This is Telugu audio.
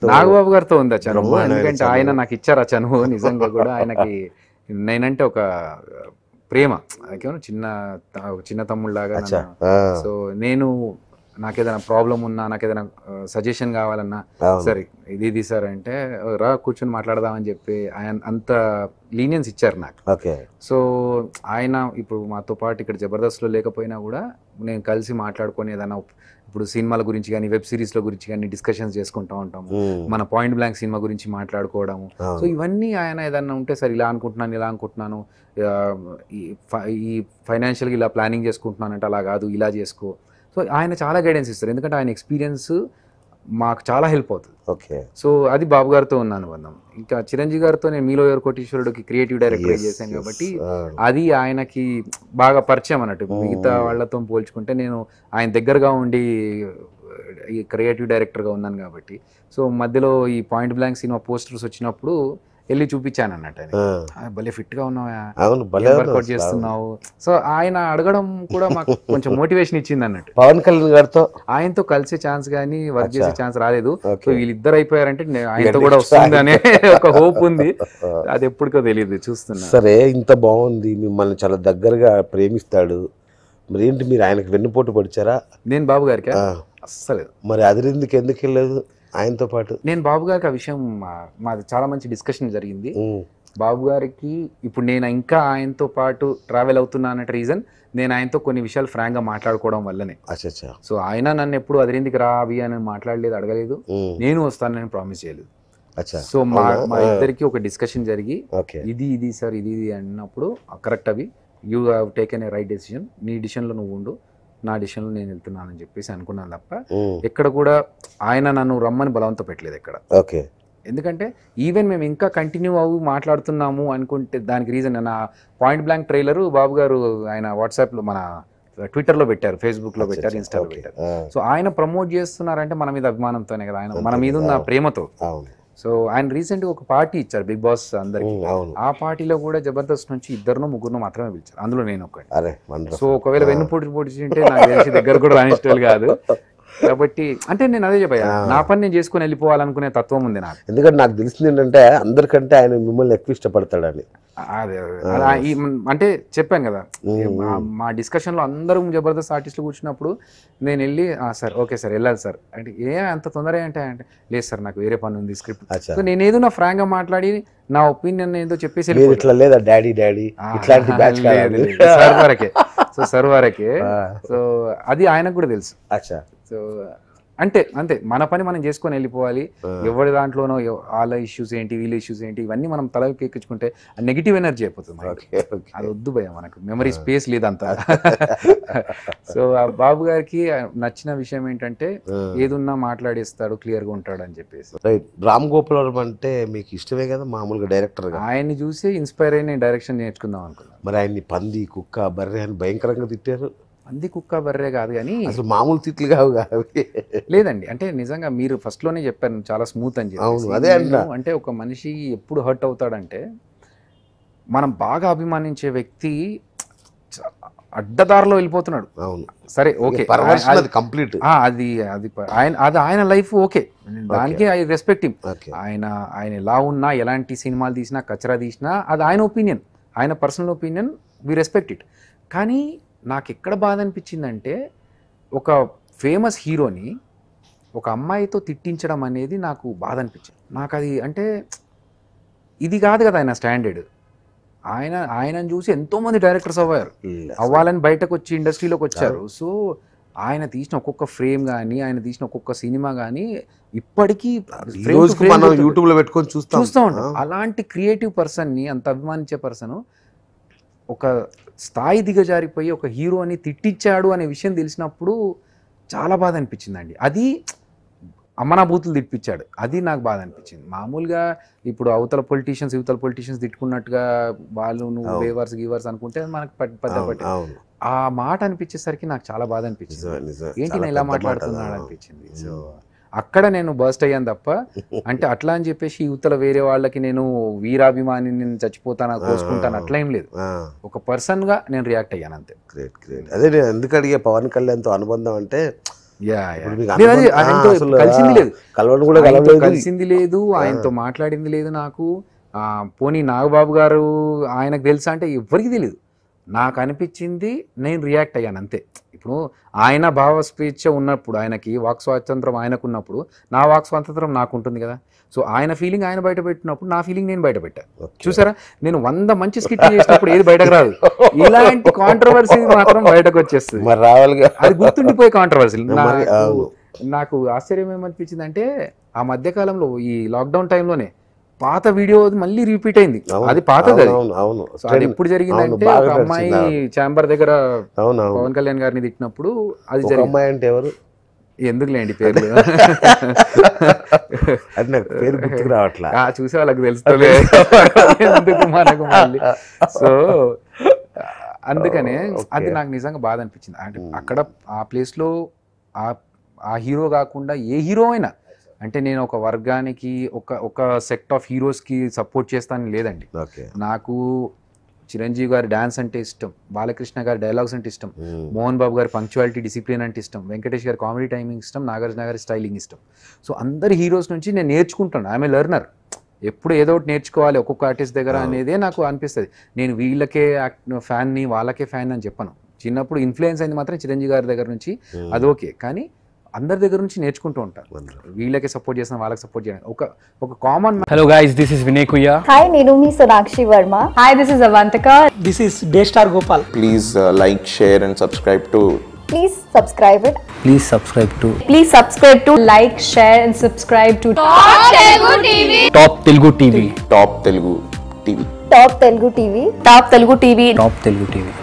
నాగబాబు గారితో ఉంది ఆ చనువు బ్రహ్మాండమైన ఎందుకంటే చనువు. ఆయన నాకు ఇచ్చారు ఆ చనువు నిజంగా కూడా ఆయనకి నేనంటే ఒక ప్రేమ నాకేమో చిన్న త- చిన్న తమ్ముళ్ళలాగా అచ్చా నన్ను- ఆ, సో నేను నాకు ఏదైనా ప్రాబ్లం ఉన్నా నాకు ఏదైనా సజెషన్ కావాలన్నా అవును. సరే ఇది ఇది సార్ అంటే రా కూర్చొని మాట్లాడదామని చెప్పి ఆయన అంత లీనియన్స్ ఇచ్చారు నాకు ఓకే సో ఆయన ఇప్పుడు మాతో పాటు ఇక్కడ జబర్దస్త్లో లేకపోయినా కూడా నేను కలిసి మాట్లాడుకొని ఏదైనా ఇప్పుడు సినిమాల గురించి కానీ వెబ్ సిరీస్ల గురించి కానీ డిస్కషన్స్ చేసుకుంటూ ఉంటాము ఉమ్, మన పాయింట్ బ్లాంక్ సినిమా గురించి మాట్లాడుకోవడము సో అవును. ఇవన్నీ ఆయన ఏదన్నా ఉంటే సార్ ఇలా అనుకుంటున్నాను ఇలా అనుకుంటున్నాను ఆ, ఈ ఫ- ఈ ఫైనాన్షియల్గా ఇలా ప్లానింగ్ చేసుకుంటున్నాను అంటే అలా కాదు ఇలా చేసుకో సో ఆయన చాలా గైడెన్స్ ఇస్తారు ఎందుకంటే ఆయన ఎక్స్పీరియన్స్ మాకు చాలా హెల్ప్ అవుతుంది ఓకే సో అది బాబు గారితో ఉన్న అనుబంధం ఇంకా చిరంజీవి గారితో నేను మీలో ఎవరు కోటీశ్వరుడికి క్రియేటివ్ డైరెక్టర్ Yes, చేశాను yes. కాబట్టి అవును. అది ఆయనకి బాగా పరిచయం అన్నట్టు Mm. మిగతా వాళ్ళతో పోల్చుకుంటే నేను ఆయన దగ్గరగా ఉండి ఈ క్రియేటివ్ డైరెక్టర్గా ఉన్నాను కాబట్టి సో మధ్యలో ఈ పాయింట్ బ్లాంక్ సినిమా పోస్టర్స్ వచ్చినప్పుడు వెళ్ళి చూపించాను అన్నట్టు ఆయన ఆ, భలే ఫిట్గా ఉన్నావా అవును భలే ఏం ఉంది వర్కౌట్ అసలు. చేస్తున్నావు సో ఆయన అడగడం కూడా మాకు కొంచెం మోటివేషన్ ఇచ్చింది అన్నట్టు పవన్ కళ్యాణ్ గారితో ఆయనతో కలిసే ఛాన్స్ కానీ వర్క్ చేసే అచ్చా. ఛాన్స్ రాలేదు సో ఓకే వీళ్ళిద్దరు అయిపోయారంటే నే- ఆయనతో next కూడా వస్తుంది అనే ఆయన. ఒక హోప్ ఉంది అది ఎప్పటికో తెలియదు చూస్తున్నా సరే ఇంత బాగుంది మిమ్మల్ని చాలా దగ్గరగా ప్రేమిస్తాడు మరి ఏంటి మీరు ఆయనకి వెన్నుపోటు పడిచారా నేను బాబు గారికి ఆ, అస్సలేదు మరి అదిరిందుకు ఎందుకు వెళ్ళలేదు ఆయనతో పాటు నేను బాబు గారికి ఆ విషయం మా- మాది చాలా మంచి డిస్కషన్ జరిగింది ఉమ్, బాబు గారికి ఇప్పుడు నేను ఇంకా ఆయనతో పాటు ట్రావెల్ అవుతున్నా అనే రీజన్ నేను ఆయనతో కొన్ని విషయాలు ఫ్రాంక్గా మాట్లాడుకోవడం వల్లనే అచ్చా అచ్చా సో ఆయన నన్ను ఎప్పుడు అదిరిందికి రా అవి అని మాట్లాడలేదు అడగలేదు ఉమ్, నేను వస్తానని ప్రామిస్ చేయలేదు అచ్చా సో మా అవునా? మా ఆ. ఇద్దరికి ఒక డిస్కషన్ జరిగి ఓకే ఇది ఇది సార్ ఇది ఇది అన్నప్పుడు కరెక్ట్ అవి you have taken a right decision నీ డిసిషన్లో నువ్వు ఉండు నా డిసిషన్లో నేను వెళ్తున్నానని చెప్పేసి అనుకున్నాను తప్ప ఉమ్, ఎక్కడ కూడా ఆయన నన్ను రమ్మని బలవంతం పెట్టలేదు ఎక్కడ ఓకే ఎందుకంటే ఈవెన్ మేము ఇంకా కంటిన్యూ అవ్వు మాట్లాడుతున్నాము అనుకుంటే దానికి రీజన్ నా పాయింట్ బ్లాంక్ ట్రైలర్ బాబు గారు ఆయన వాట్సాప్లో మన ట్విట్టర్లో పెట్టారు ఫేస్బుక్లో అచ్చా, పెట్టారు అచ్చా, ఇన్స్టాలో ఓకే. పెట్టారు ఆ, సో ఆయన ప్రమోట్ చేస్తున్నారంటే మన మీద అభిమానంతోనే కదా ఆయన మన అంతే మీద ఉన్న కదా. ప్రేమతో అవును సో ఆయన రీసెంట్గా ఒక పార్టీ ఇచ్చారు బిగ్ బాస్ అందరికి ఉమ్, అవును ఆ పార్టీలో కూడా జబర్దస్త్ నుంచి ఇద్దరునో ముగ్గురునో మాత్రమే పిలిచారు అందులో నేను ఒకటి అరే సో వండర్ఫుల్ ఒకవేళ వెన్ను పొడి పొడిచింటే నాకు తెలిసి దగ్గర కూడా రాణిస్టోలు కాదు కాబట్టి అంటే నేను అదే చెప్పాను ఆ. నా పని నేను చేసుకుని వెళ్ళిపోవాలనుకునే తత్వం ఉంది నాకు ఎందుకంటే నాకు తెలిసింది ఏంటంటే అందరికంటే ఆయన మిమ్మల్ని ఎక్కువ ఇష్టపడతాడని అదే అలా ఈ అంటే చెప్పాను కదా ఉమ్, మా- మా డిస్కషన్ లో అందరూ జబర్దస్త్ ఆర్టిస్టులు కూర్చున్నప్పుడు నేను వెళ్ళి "ఆ, సార్ ఓకే సార్ వెళ్ళాలి సార్ అంటే ఏ అంత తొందర ఏంటి అంటే లేదు సార్ నాకు వేరే పని ఉంది స్క్రిప్ట్ అచ్చా సో నేను ఏదో నా ఫ్రాంక్ గా మాట్లాడి నా ఒపీనియన్ ఏదో చెప్పేసి మీరు వెళ్ళిపోతా. ఇట్లా లేదా డాడీ డాడీ ఆ, ఇట్లాంటి బ్యాచ్ లేదు, లేదు. సార్ వరకే సో సార్ వరకే సో అది ఆయనకు కూడా తెలుసు అచ్చా సో అంటే అంతే మన పని మనం చేసుకొని వెళ్ళిపోవాలి ఆ. ఎవరి దాంట్లోనో ఎవ- వాళ్ళ ఇష్యూస్ ఏంటి వీళ్ళ ఇష్యూస్ ఏంటి ఇవన్నీ మనం తలకి ఎక్కించుకుంటే నెగిటివ్ ఎనర్జీ అయిపోతుంది మనకి. ఓకే ఓకే అది వద్దు భయ మనకు మెమరీ స్పేస్ లేదంతా సో ఆ బాబు గారికి నచ్చిన విషయం ఏంటంటే ఏదున్నా మాట్లాడేస్తాడు క్లియర్ గా ఉంటాడు అని చెప్పేసి రైట్ రామ్ గోపాల్ వర్మ అంటే మీకు ఇష్టమే కదా మామూలుగా డైరెక్టర్ గా ఆయన్ని చూసి ఇన్స్పైర్ అయి నేను డైరెక్షన్ నేర్చుకుందాం అనుకున్నాను మరి ఆయన్ని పంది కుక్క బర్రె అని భయంకరంగా తిట్టారు అంది కుక్క బర్రే కాదు కానీ అసలు మామూలు తిట్లు కావు కాదు లేదండి అంటే నిజంగా మీరు ఫస్ట్ లోనే చెప్పారు చాలా స్మూత్ అని చెప్పేసి. అవును, అదే అంటున్నా. నేను అంటే ఒక మనిషి ఎప్పుడు హర్ట్ అవుతాడంటే మనం బాగా అభిమానించే వ్యక్తి చ- అడ్డదారిలో వెళ్ళిపోతున్నాడు అవును సరే ఓకే పర్వర్షన్ అది కంప్లీట్ ఆ, అది అది ప- ఆయన అది ఆయన లైఫ్ ఓకే దానికి ఐ రెస్పెక్ట్ హిమ్ ఓకే ఆయన ఆయన ఎలా ఉన్నా ఎలాంటి సినిమాలు తీసినా కచరా తీసినా అది ఆయన ఒపీనియన్ ఆయన personal opinion we respect it కానీ నాకు ఎక్కడ బాధ అనిపించిందంటే ఒక ఫేమస్ హీరోని ఒక అమ్మాయితో తిట్టించడం అనేది నాకు బాధ అనిపించింది నాకు అది అంటే ఇది కాదు కదా ఆయన స్టాండర్డ్ ఆయన ఆయనను చూసి ఎంతోమంది డైరెక్టర్స్ అవ్వారు అవ్వాలని బయటకు వచ్చి ఇండస్ట్రీలోకి వచ్చారు సో ఆయన తీసిన ఒక్కొక్క ఫ్రేమ్ కానీ ఆయన తీసిన ఒక్కొక్క సినిమా కానీ ఇప్పటికీ ఈ frame to రోజుకి frame మనం గుర్తు- యూట్యూబ్ లో పెట్టుకొని చూస్తాం చూస్తూ ఉంటాం ఆ, అలాంటి క్రియేటివ్ పర్సన్ని అంత అభిమానించే పర్సన్ ఒక స్థాయి దిగజారిపోయి ఒక హీరోని తిట్టించాడు అనే విషయం తెలిసినప్పుడు చాలా బాధ అనిపించిందండి అది అమ్మనా బూతులు తిట్టించాడు అది నాకు బాధ అనిపించింది మామూలుగా ఇప్పుడు అవతల పొలిటీషియన్స్ ఇవతల పొలిటీషియన్స్ తిట్టుకున్నట్టుగా వాళ్ళు నువ్వు అవును. వేవర్స్ గీవర్స్ అనుకుంటే మనకు పెద్ద పెద్ద అవును, పట్టే అవును ఆ మాట అనిపించేసరికి నాకు చాలా బాధ అనిపించింది నిజమే, నిజమే. ఏంటి చాలా నేను ఇలా పెద్ద మాట మాట్లాడుతున్నాడు అది. అనిపించింది సో అక్కడ నేను బర్స్ట్ అయ్యాను తప్ప అంటే అట్లా అని చెప్పేసి యువతల వేరే వాళ్ళకి నేను వీరాభిమాని నేను చచ్చిపోతాను కోసుకుంటాను అట్లా ఏం లేదు ఆ, ఒక పర్సన్ గా నేను రియాక్ట్ అయ్యాను అంతే గ్రేట్ గ్రేట్ అదే నేను ఎందుకు అడిగే పవన్ కళ్యాణ్తో అనుబంధం అంటే యా యా ఇప్పుడు మీకు నేను అది అనుభవం- ఆయనతో ఆ, అసలు కలిసింది లేదు కలవడం కూడా ఆయనతో కలవలేదు కలిసింది లేదు ఆయనతో మాట్లాడింది లేదు నాకు ఆ, పోనీ నాగబాబు గారు ఆయనకు తెలుసా అంటే ఎవరికి తెలియదు నాకు అనిపించింది నేను రియాక్ట్ అయ్యాను అంతే ఇప్పుడు ఆయన భావ స్వేచ్ఛ ఉన్నప్పుడు ఆయనకి వాక్ స్వాతంత్రం ఆయనకు ఉన్నప్పుడు నా వాక్ స్వాతంత్రం నాకు ఉంటుంది కదా సో ఆయన ఫీలింగ్ ఆయన బయట పెట్టినప్పుడు నా ఫీలింగ్ నేను బయట పెట్టాను Okay. చూసారా నేను వంద మంచి స్కిట్ చేసినప్పుడు ఏది బయటకు రాదు ఇలాంటి కాంట్రవర్సీ మాత్రం బయటకు వచ్చేస్తుంది మరి రావాలిగా అది గుర్తుండిపోయే కాంట్రవర్సీ మరి అవును. నాకు ఆశ్చర్యం ఏమనిపించింది అంటే ఆ మధ్య కాలంలో ఈ లాక్డౌన్ టైంలోనే పాత వీడియో మళ్ళీ రిపీట్ అయింది అవును, అది పాతది అది అవును అవును సో అది ఎప్పుడు జరిగిందంటే అవును, బాగా ఒక అమ్మాయి నడిచింది, చాంబర్ దగ్గర అవును అవును పవన్ కళ్యాణ్ గారిని తిట్టినప్పుడు అది ఒక జరిగింది అమ్మాయి అంటే ఎవరు ఎందుకులేండి పేర్లు అది నాకు పేరు గుర్తుకు రావట్లా ఆ, చూసే వాళ్ళకి తెలుస్తుంది ఎందుకు మనకు మళ్ళీ సో అందుకనే Okay. అది నాకు నిజంగా బాధ అనిపించింది అంటే అక్కడ ఆ ప్లేస్ లో ఆ ఆ హీరో కాకుండా ఏ హీరో అయినా అంటే నేను ఒక వర్గానికి ఒక ఒక సెక్ట్ ఆఫ్ హీరోస్ కి సపోర్ట్ చేస్తానని లేదండి ఓకే నాకు చిరంజీవి గారి డాన్స్ అంటే ఇష్టం బాలకృష్ణ గారి డైలాగ్స్ అంటే ఇష్టం మోహన్ బాబు గారి పంక్చువాలిటీ డిసిప్లిన్ అంటే ఇష్టం వెంకటేష్ గారి కామెడీ టైమింగ్ ఇష్టం నాగార్జున గారి స్టైలింగ్ ఇష్టం సో అందరి హీరోస్ నుంచి నేను నేర్చుకుంటాను ఐఎమ్ ఏ లెర్నర్ ఎప్పుడు ఏదో ఒకటి నేర్చుకోవాలి ఒక్కొక్క ఆర్టిస్ట్ దగ్గర అనేదే నాకు అనిపిస్తుంది నేను వీళ్ళకే ఫ్యాన్ని వాళ్ళకే ఫ్యాన్ అని చెప్పను చిన్నప్పుడు ఇన్ఫ్లుయెన్స్ అయింది మాత్రం చిరంజీవి గారి దగ్గర నుంచి అది ఓకే కానీ అందరి దగ్గర నుంచి నేర్చుకుంటూ ఉంటాను వీళ్ళకే సపోర్ట్ చేసిన వాళ్ళకి సపోర్ట్ చేయడం ఒక ఒక common Hello guys, this is Vinay Kuya. Hi, నేను మీ Sonakshi Varma Hi, this is Avantika. This is Daystar Gopal. please uh, like, share, and subscribe to please subscribe it Please subscribe to Please subscribe to like, share, and subscribe to Top Telugu TV. Top Telugu TV. Top Telugu TV Top Telugu TV. Top Telugu TV.